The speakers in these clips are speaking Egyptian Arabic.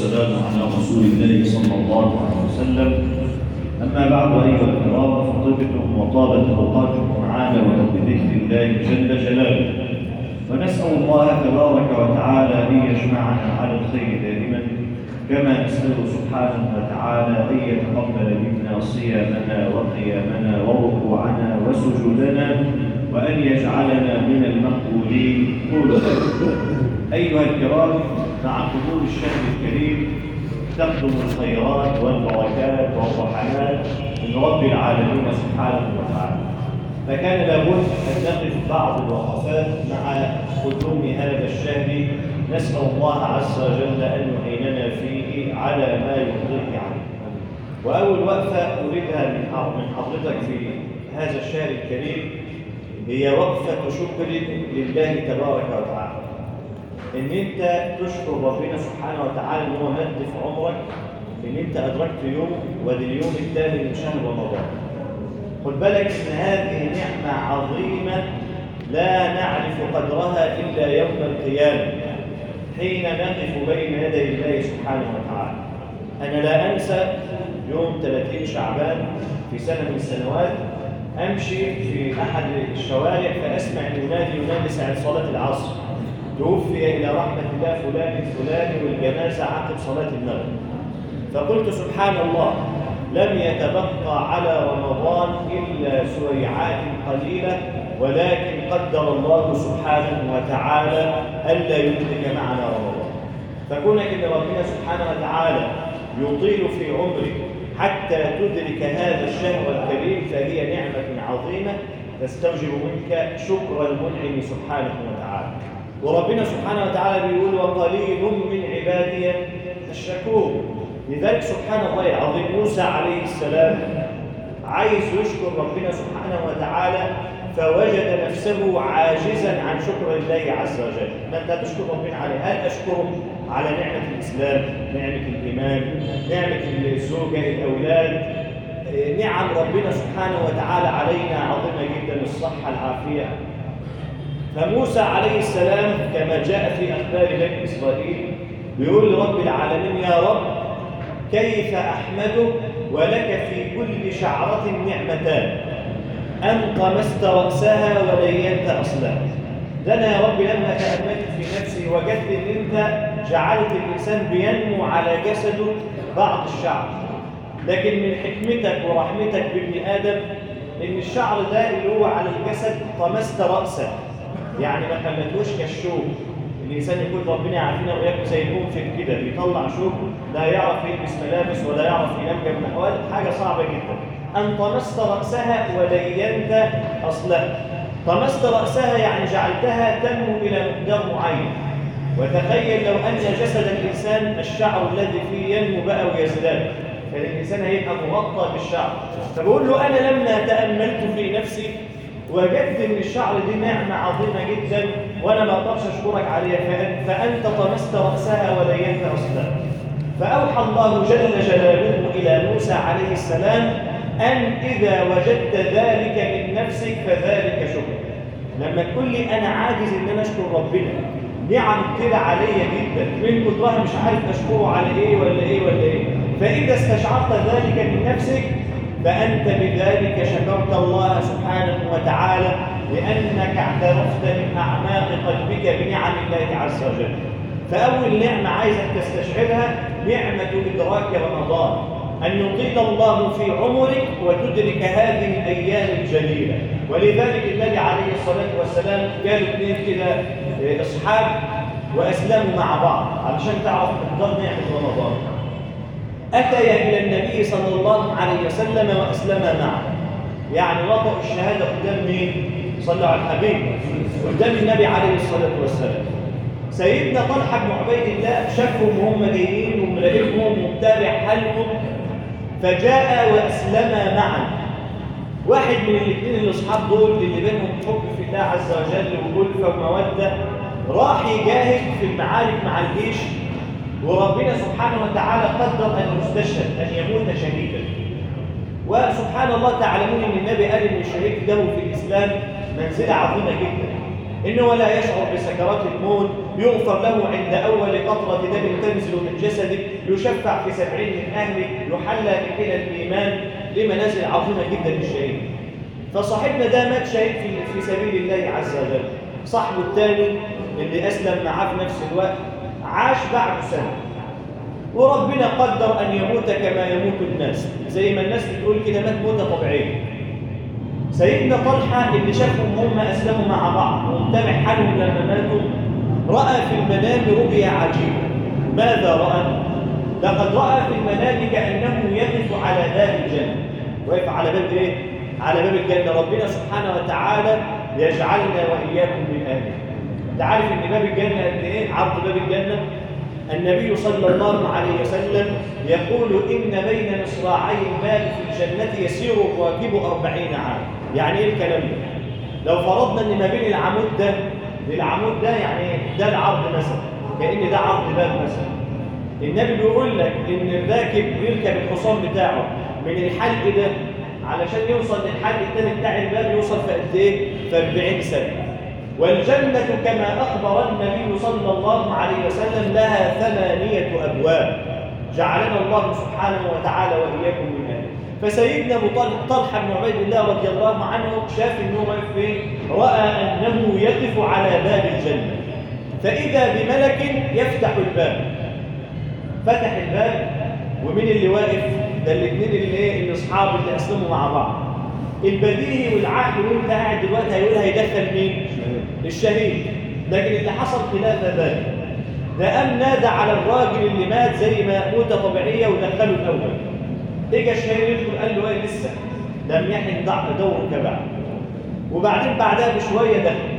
والسلام على رسول الله صلى الله عليه وسلم أما بعد أيها الكرام فطبتم وطابت أوقاتكم معانا وبذكر الله جل جلاله ونسأل الله تبارك وتعالى أن يجمعنا على الخير دائما كما نسأله سبحانه وتعالى أن يتقبل منا صيامنا وقيامنا وركوعنا وسجودنا وأن يجعلنا من المقبولين قولوا أيها الكرام مع قبول الشهر الكريم تقدم الخيرات والبركات والرحمات من رب العالمين سبحانه وتعالى فكان لابد أن نقف بعض الوقفات مع قدوم هذا الشهر نسأل الله عز وجل أن يعيننا فيه على ما يرضيه عنه وأول وقفة أريدها من حضرتك في هذا الشهر الكريم هي وقفة شكر لله تبارك وتعالى ان انت تشكر ربنا سبحانه وتعالى ان هو مد في عمرك ان انت ادركت يوم وادي اليوم الثاني من شهر رمضان خد بالك ان هذه نعمه عظيمه لا نعرف قدرها الا يوم القيامه حين نقف بين يدي الله سبحانه وتعالى انا لا انسى يوم 30 شعبان في سنه من السنوات امشي في احد الشوارع فاسمع المنادي ينادي ساعه صلاه العصر توفي إلى رحمة الله فلان الفلاني والجنازة عقب صلاة المغرب فقلت سبحان الله لم يتبقى على رمضان إلا سويعات قليلة ولكن قدر الله سبحانه وتعالى ألا يدرك معنا رمضان فكونك أن ربنا سبحانه وتعالى يطيل في عمرك حتى تدرك هذا الشهر الكريم فهي نعمة عظيمة تستوجب منك شكر المنعم سبحانه وتعالى وربنا سبحانه وتعالى بيقول وقليل من عبادي الشكور لذلك سبحان الله العظيم موسى عليه السلام عايز يشكر ربنا سبحانه وتعالى فوجد نفسه عاجزا عن شكر الله عز وجل ما انت تشكر ربنا عليه هل اشكره على نعمه الاسلام نعمه الايمان نعمه الزوجه الاولاد نعم ربنا سبحانه وتعالى علينا عظيمه جدا الصحه العافيه فموسى عليه السلام كما جاء في أخبار بني إسرائيل بيقول لرب العالمين يا رب كيف أحمدك ولك في كل شعرة نعمتان أن طمست رأسها ولينت أصلها ده أنا يا رب لما تأملت في نفسي وجدت أن أنت جعلت الإنسان بينمو على جسده بعض الشعر لكن من حكمتك ورحمتك بابن آدم أن الشعر ده اللي هو على الجسد طمست رأسه يعني ما خلتوش كالشوك الانسان يكون ربنا يعافينا واياكم زي المنفق كده بيطلع شوك لا يعرف يلبس ملابس ولا يعرف ينام جنب الاحوال حاجه صعبه جدا ان طمست راسها ولينت اصلها طمست راسها يعني جعلتها تنمو الى مقدار معين وتخيل لو ان جسد الانسان الشعر الذي فيه ينمو بقى ويزداد كان الانسان هيبقى مغطى بالشعر فبقول له انا لما تاملت في نفسي وجدت ان الشعر دي نعمه عظيمه جدا وانا ما اقدرش اشكرك عليها فانت طمست راسها ولينت اصلها فاوحى الله جل جلاله الى موسى عليه السلام ان اذا وجدت ذلك من نفسك فذلك شكر لما تقول لي انا عاجز ان انا اشكر ربنا نعم كده عليا جدا من كترها مش عارف اشكره على ايه ولا ايه ولا ايه فاذا استشعرت ذلك من نفسك فأنت بذلك شكرت الله سبحانه وتعالى لأنك اعترفت من أعماق قلبك بنعم الله عز وجل فأول نعمة عايزك تستشعرها نعمة إدراك رمضان أن يطيل الله في عمرك وتدرك هذه الأيام الجليلة ولذلك النبي عليه الصلاة والسلام قال اثنين كده أصحاب وأسلموا مع بعض علشان تعرف مقدار نعمة رمضان أتيا إلى النبي صلى الله عليه وسلم وأسلما معه يعني وضعوا الشهادة قدام مين؟ صلوا على الحبيب قدام النبي عليه الصلاة والسلام سيدنا طلحة بن عبيد الله شافهم وهم جايين ومراقبهم ومتابع حالهم فجاء وأسلما معا واحد من الاثنين الأصحاب دول اللي بينهم حب في الله عز وجل وألفة ومودة راح يجاهد في المعارك مع الجيش وربنا سبحانه وتعالى قدر أن يستشهد أن يموت شهيدا وسبحان الله تعلمون أن النبي قال أن الشهيد له في الإسلام منزلة عظيمة جدا إنه لا يشعر بسكرات الموت يغفر له عند أول قطرة دم تنزل من جسده يشفع في سبعين من أهله يحلى بحلى الإيمان لمنازل عظيمة جدا للشهيد فصاحبنا ده مات شهيد في, في سبيل الله عز وجل صاحبه الثاني اللي أسلم معاه في نفس الوقت عاش بعد سنة وربنا قدر أن يموت كما يموت الناس زي ما الناس بتقول كده مات موتة طبيعية سيدنا طلحة اللي شافهم هم أسلموا مع بعض ومتابع حالهم لما ماتوا رأى في المنام رؤيا عجيبة ماذا رأى؟ لقد رأى في المنام كأنه يقف على باب الجنة واقف على باب إيه؟ على باب الجنة ربنا سبحانه وتعالى يجعلنا وإياكم من أهله أنت عارف إن باب الجنة قد إيه؟ عرض باب الجنة النبي صلى الله عليه وسلم يقول إن بين مصراعي الباب في الجنة يسير الراكب أربعين عام يعني إيه الكلام ده؟ لو فرضنا إن ما بين العمود ده للعمود ده يعني ده العرض مثلا كأن ده عرض باب مثلا النبي بيقول لك إن الراكب بيركب الحصان بتاعه من الحلق ده علشان يوصل للحلق التاني بتاع الباب يوصل في قد إيه؟ في 40 سنة والجنة كما أخبر النبي صلى الله عليه وسلم لها ثمانية أبواب جعلنا الله سبحانه وتعالى وإياكم من أهله فسيدنا أبو طلحة بن عبيد الله رضي الله عنه شاف أنه واقف فين رأى أنه يقف على باب الجنة فإذا بملك يفتح الباب فتح الباب ومين اللي واقف ده الاثنين اللي ايه اللي اصحاب اللي اسلموا مع بعض البديهي والعقل وانت قاعد دلوقتي هيقول هيدخل مين الشهيد لكن اللي حصل خلاف ذلك ده قام نادى على الراجل اللي مات زي ما موته طبيعيه ودخله الاول اجى الشهيد يدخل قال له ايه لسه لم يحن دورك بعد وبعدين بعدها بشويه دخل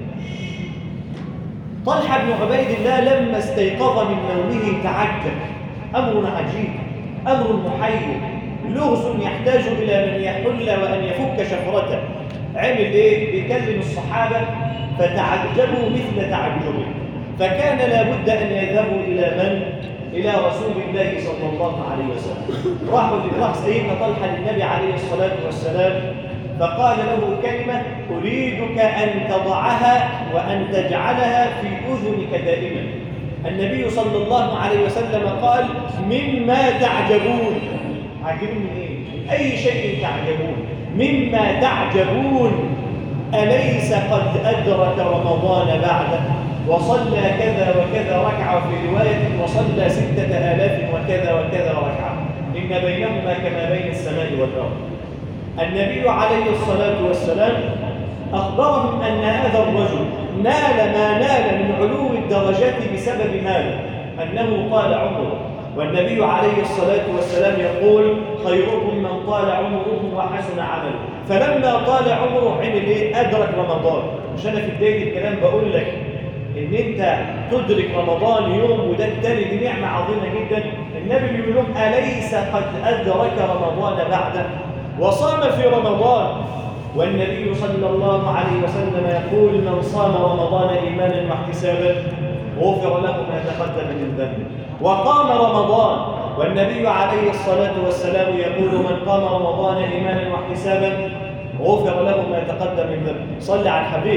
طلحه بن عبيد الله لما استيقظ من نومه تعجب امر عجيب امر محير لغز يحتاج الى من يحل وان يفك شفرته عمل ايه بيكلم الصحابه فتعجبوا مثل تعجبه فكان لابد ان يذهبوا الى من الى رسول الله صلى الله عليه وسلم راحوا راح سيدنا طلحه للنبي عليه الصلاه والسلام فقال له كلمه اريدك ان تضعها وان تجعلها في اذنك دائما النبي صلى الله عليه وسلم قال مما تعجبون عاجبين من ايه اي شيء تعجبون مما تعجبون أليس قد أدرك رمضان بعده وصلى كذا وكذا ركعة في رواية وصلى ستة آلاف وكذا وكذا ركعة إن بينهما كما بين السماء والأرض النبي عليه الصلاة والسلام أخبرهم أن هذا الرجل نال ما نال من علو الدرجات بسبب ماذا؟ أنه طال عمره والنبي عليه الصلاة والسلام يقول خيركم من طال عمره وحسن عمله فلما طال عمره عمل ايه أدرك رمضان مش أنا في بداية الكلام بقول لك إن أنت تدرك رمضان يوم وده التاني دي نعمة عظيمة جدا النبي بيقول لهم أليس قد أدرك رمضان بعده وصام في رمضان والنبي صلى الله عليه وسلم يقول من صام رمضان إيمانا واحتسابا غفر له ما تقدم من ذنبه وقام رمضان والنبي عليه الصلاة والسلام يقول من قام رمضان إيمانا واحتسابا غفر له ما تقدم من ذنبه صلى على الحبيب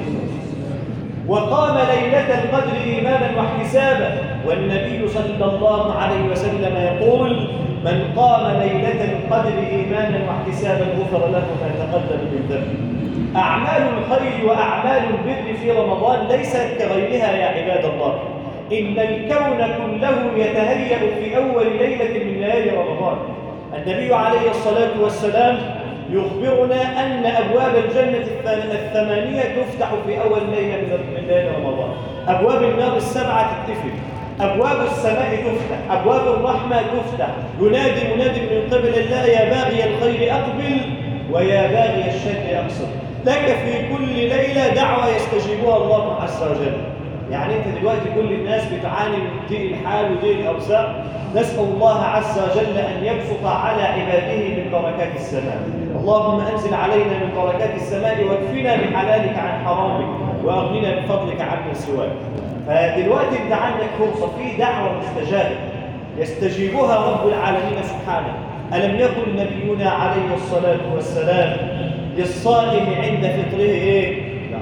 وقام ليلة القدر إيمانا واحتسابا والنبي صلى الله عليه وسلم يقول من قام ليلة القدر إيمانا واحتسابا غفر له ما تقدم من ذنبه أعمال الخير وأعمال البر في رمضان ليست كغيرها يا عباد الله إن الكون كله يتهيأ في أول ليلة من ليالي رمضان النبي عليه الصلاة والسلام يخبرنا أن أبواب الجنة الثمانية تفتح في أول ليلة من ليالي رمضان أبواب النار السبعة تتفل أبواب السماء تفتح أبواب الرحمة تفتح ينادي منادي من قبل الله يا باغي الخير أقبل ويا باغي الشر أقصر لك في كل ليلة دعوة يستجيبها الله عز وجل يعني انت دلوقتي كل الناس بتعاني من ضيق الحال وضيق الارزاق نسال الله عز وجل ان يبسط على عباده من بركات السماء اللهم انزل علينا من بركات السماء واكفنا بحلالك عن حرامك واغننا بفضلك عمن سواك فدلوقتي انت عندك فرصه في دعوه مستجابه يستجيبها رب العالمين سبحانه الم يكن نبينا عليه الصلاه والسلام للصائم عند فطره ايه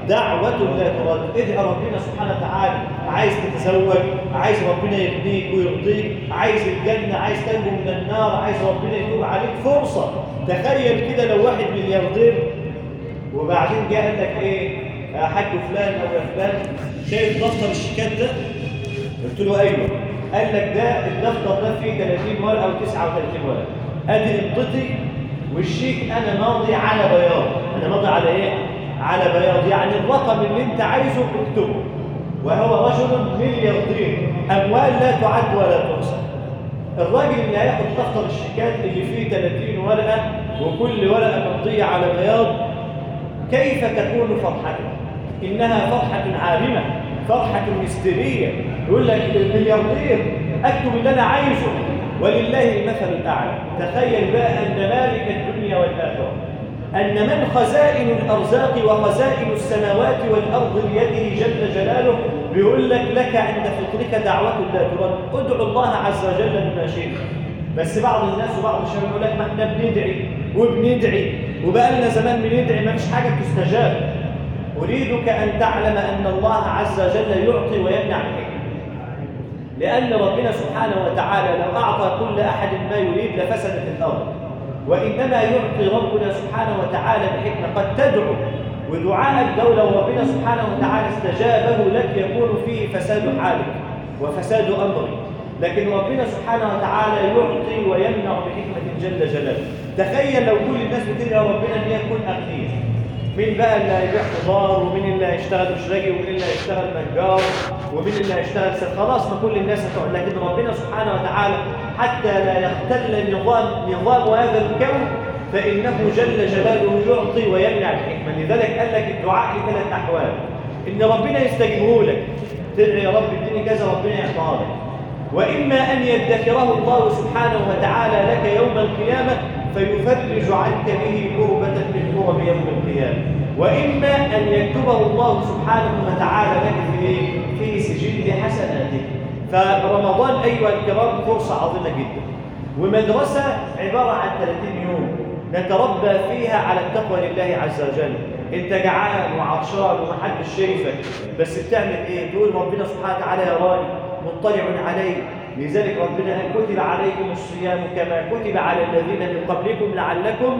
دعوة لا ترد ادعي ربنا سبحانه وتعالى عايز تتزوج عايز ربنا يغنيك ويرضيك عايز الجنة عايز تنجو من النار عايز ربنا يتوب عليك فرصة تخيل كده لو واحد ملياردير وبعدين جاء قال لك ايه يا حاج فلان او يا فلان شايف دفتر الشيكات ده قلت له ايوه قال لك ده الدفتر ده فيه 30 ورقه او 39 ورقه ادي نقطتي والشيك انا ماضي على بياض انا ماضي على ايه على بياض يعني الرقم اللي انت عايزه اكتبه وهو رجل ملياردير اموال لا تعد ولا تحصى الراجل اللي هياخد دفتر الشيكات اللي فيه 30 ورقه وكل ورقه ممضيه على بياض كيف تكون فرحته انها فرحه عارمه فرحه مستريه يقول لك الملياردير اكتب اللي انا عايزه ولله المثل الاعلى تخيل بقى ان مالك الدنيا والاخره ان من خزائن الارزاق وخزائن السماوات والارض بيده جل جلاله بيقول لك لك عند فطرك دعوه لا ترد ادعو الله عز وجل بما شئت بس بعض الناس وبعض الشباب يقول لك ما احنا بندعي وبندعي وبقى لنا زمان بندعي ما فيش حاجه تستجاب اريدك ان تعلم ان الله عز وجل يعطي ويمنع بحكمه لان ربنا سبحانه وتعالى لو اعطى كل احد ما يريد لفسدت الارض وانما يعطي ربنا سبحانه وتعالى بحكمه قد تدعو ودعاء الدوله وربنا سبحانه وتعالى استجابه لك يكون فيه فساد حالك وفساد امرك لكن ربنا سبحانه وتعالى يعطي ويمنع بحكمة جل جلاله تخيل لو كل الناس بتدعي ربنا ان هي تكون اغنياء مين بقى اللي هيبيع خضار ومين اللي هيشتغل مشرجي ومين اللي هيشتغل نجار ومين اللي هيشتغل سر خلاص ما كل الناس هتقعد لكن ربنا سبحانه وتعالى حتى لا يختل نظام نظام هذا الكون فانه جل جلاله يعطي ويمنع بحكمه لذلك قال لك الدعاء لثلاث احوال ان ربنا يستجيبه لك تدعي يا رب اديني كذا ربنا يعطيها لك وإما أن يدخره الله سبحانه وتعالى لك يوم القيامة فيفرج عنك به كربة من كرب يوم القيامة وإما أن يكتبه الله سبحانه وتعالى لك في في سجل حسناتك فرمضان أيها الكرام فرصة عظيمة جدا ومدرسة عبارة عن 30 يوم نتربى فيها على التقوى لله عز وجل انت جعان وعطشان ومحدش شايفك بس بتعمل ايه تقول ربنا سبحانه وتعالى يراني مطلع علي لذلك ربنا قال كتب عليكم الصيام كما كتب على الذين من قبلكم لعلكم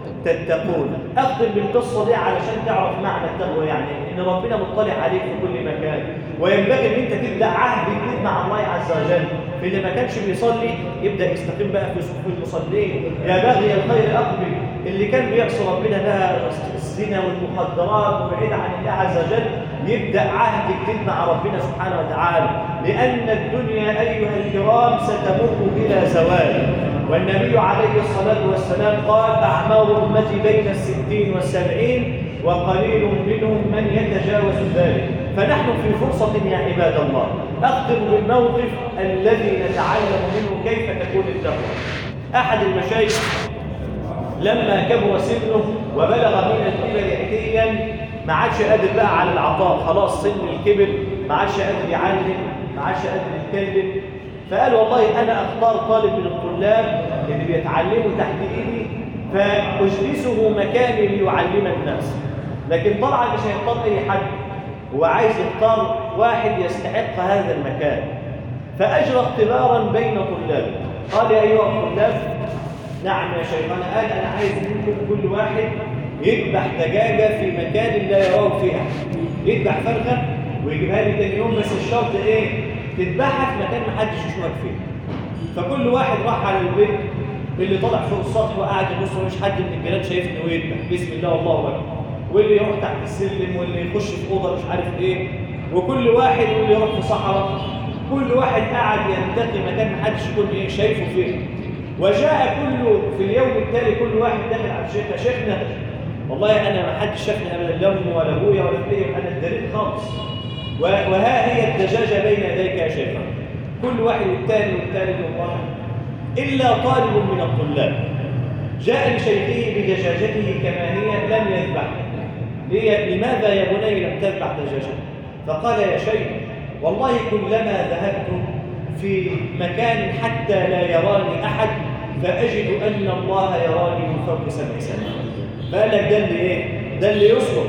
تتقون اختم بالقصه دي علشان تعرف معنى التقوى يعني ان ربنا مطلع عليك في كل مكان وينبغي ان انت تبدا عهد جديد مع الله عز وجل فاللي ما كانش بيصلي يبدا يستقيم بقى في صفوف المصلين يا باغي الخير اقبل اللي كان بيعصي ربنا بقى الزنا والمخدرات وبعيد عن الله عز وجل يبدا عهد جديد مع ربنا سبحانه وتعالى لان الدنيا ايها الكرام ستمر الى زوال والنبي عليه الصلاه والسلام قال اعمار امتي بين الستين والسبعين وقليل منهم من يتجاوز ذلك فنحن في فرصه يا عباد الله اختم بالموقف الذي نتعلم منه كيف تكون التقوى احد المشايخ لما كبر سنه وبلغ من الكبر عتيا ما عادش قادر بقى على العطاء خلاص سن الكبر ما عادش قادر يعلم ما عادش قادر يتكلم فقال والله انا اختار طالب من الطلاب اللي بيتعلموا تحت ايدي فاجلسه مكاني ليعلم الناس لكن طبعا مش هيختار اي حد هو عايز يختار واحد يستحق هذا المكان فاجرى اختبارا بين طلابه قال يا ايها الطلاب نعم يا شيخنا قال انا عايز منكم كل واحد يذبح دجاجه في مكان لا يراه فيها يذبح فرخه ويجيبها لي تاني يوم بس الشرط ايه تذبحها في مكان ما حدش يشوفك فيه فكل واحد راح على البيت اللي طلع فوق السطح وقاعد يبص مش حد من الجيران شايفني ويذبح بسم الله والله اكبر واللي يروح تحت السلم واللي يخش في اوضه مش عارف ايه وكل واحد واللي يروح في صحراء كل واحد قاعد ينتقي مكان ما حدش يكون ايه شايفه فيه وجاء كل في اليوم التالي كل واحد داخل على الشيخ يا شيخنا والله انا ما حدش شافني ابدا لا امي ولا ابويا ولا اخويا انا اتدريت خالص وها هي الدجاجه بين يديك يا شيخ كل واحد والثاني والثالث والله الا طالب من الطلاب جاء لشيخه بدجاجته كما هي لم يذبحها ليه لماذا يا بني لم تذبح دجاجته فقال يا شيخ والله كلما ذهبت في مكان حتى لا يراني أحد فأجد أن الله يراني من فوق سبع سماوات قال لك ده اللي إيه؟ ده اللي يصبر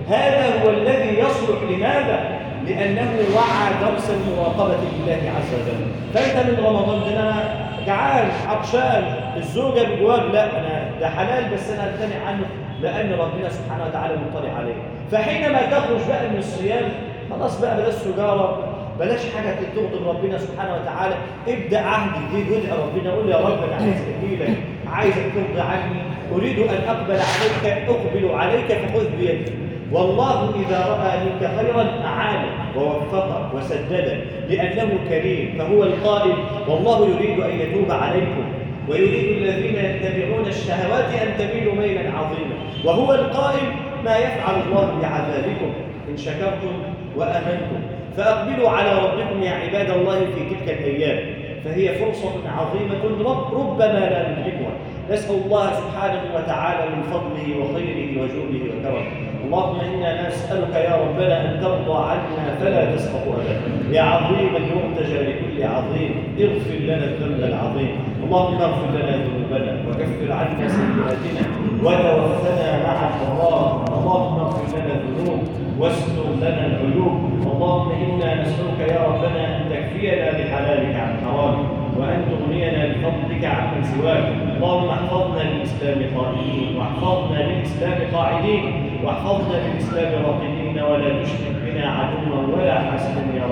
هذا هو الذي يصلح لماذا؟ لأنه وعى درس المراقبة لله عز وجل فأنت من رمضان ده أنا جعان عطشان الزوجة بجواب لا أنا ده حلال بس أنا أمتنع عنه لأن ربنا سبحانه وتعالى مطلع عليه فحينما تخرج بقى من الصيام خلاص بقى بلاش سجارة بلاش حاجة تغضب ربنا سبحانه وتعالى ابدأ عهد جديد وادعي ربنا قول يا رب أنا عايز أجيلك عايزك ترضى عني أريد أن أقبل عليك أقبل عليك فخذ بيدي والله إذا رأى منك خيرا أعانك ووفقك وسددك لأنه كريم فهو القائل والله يريد أن يتوب عليكم ويريد الذين يتبعون الشهوات أن تميلوا ميلا عظيما وهو القائل ما يفعل الله بعذابكم إن شكرتم وأمنتم فأقبلوا على ربكم يا عباد الله في تلك الأيام فهي فرصة عظيمة رب ربما لا ندركها نسأل الله سبحانه وتعالى من فضله وخيره وجوده وكرمه اللهم إنا نسألك يا ربنا أن ترضى عنا فلا تسقط أبدا يا عظيم المرتجى لكل عظيم اغفر لنا الذنب العظيم اللهم اغفر لنا ذنوبنا وكفر عنا سيئاتنا وتوفنا مع الأبرار اللهم اغفر لنا الذنوب واستر لنا العيوب اللهم إنا نسألك يا ربنا أن تكفينا بحلالك عن حرامك وأن تغنينا بفضلك عمن سواك اللهم احفظنا للإسلام قائمين واحفظنا للإسلام قاعدين واحفظنا للإسلام راقدين ولا تشرك بنا عدوا ولا حسدا يا رب